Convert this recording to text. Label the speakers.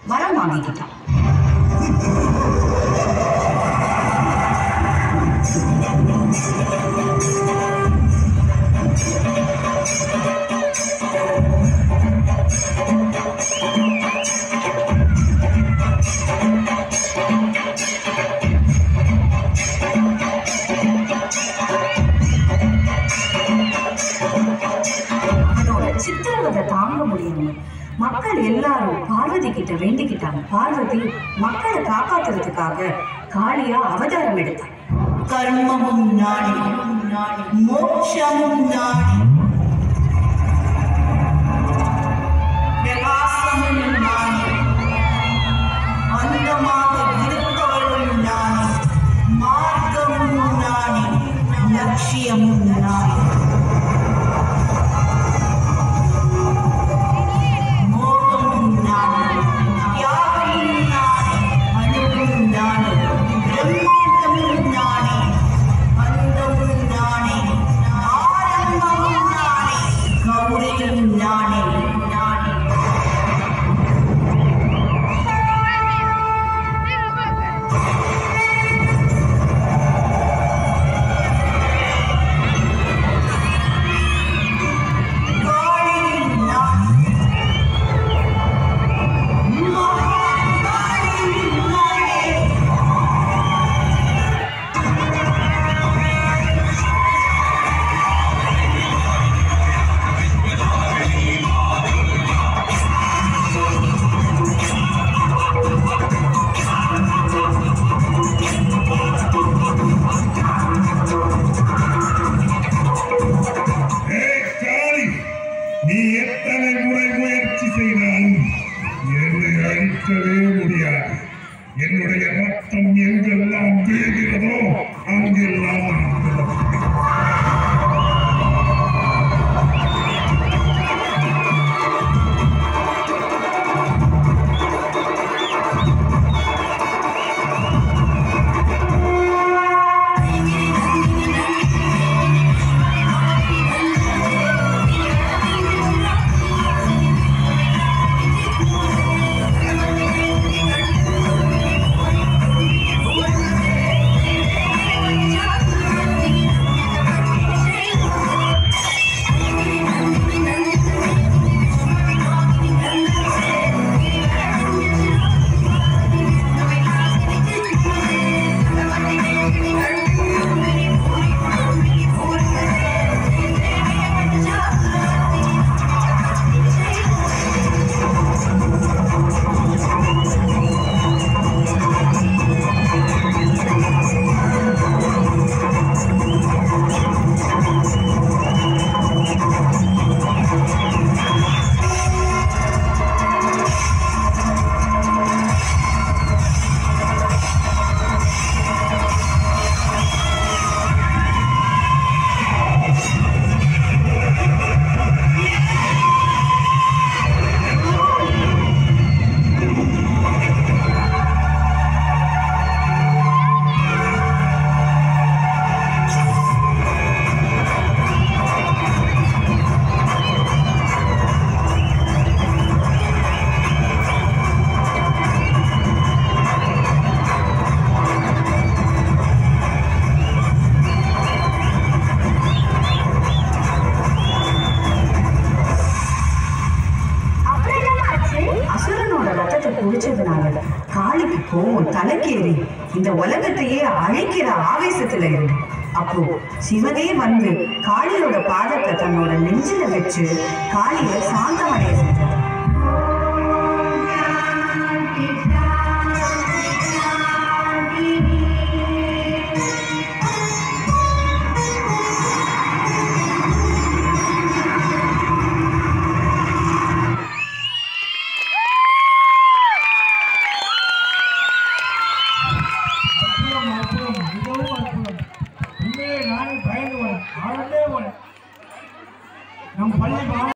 Speaker 1: வரம் வாங்கிக்கிட்டான் அதோட சித்திரவதை தாங்க முடியல மக்கள் எல்லாரும் பார்வதி கிட்ட வேண்டிக்கிட்டாங்க பார்வதி மக்களை காப்பாத்துறதுக்காக காளியா அவதாரம் எடுத்தாங்க
Speaker 2: கர்மமும் நாடி மோட்சமும் நாடி பிரகாசமும் நாடி அந்தமாக இருப்பவளும் நாடி மார்க்கமும் நாடி லட்சியமும் நாடி மோகமும் நாடி தியாகமும் நாடி அணுவும் நாடி பிரம்மாண்டமும் நாடி அந்தமும் நாடி ஆரம்பமும் நாடி கௌரியும் நாடி நாடி காளியும் நாடி மகாகாளியும் நாடி
Speaker 3: ஏய் காளி நீ எத்தனை முறை முயற்சி செய்தாலும் என்னை அழிக்கவே முடியாது என்னுடைய ரத்தம் எங்கெல்லாம் வீழ்கிறதோ அங்கெல்லாம் நான் பிறப்பேன்.
Speaker 1: அசுரனோட ரத்தத்தை குடிச்சதுனால காளிக்கு கோவம் தலைக்கேறி இந்த உலகத்தையே அழிக்கிற ஆவேசத்துல இருந்து அப்போ சிவனே வந்து காளியோட பாதத்தை தன்னோட நெஞ்சில வச்சு காளிய சாந்தமடைய செஞ்சார்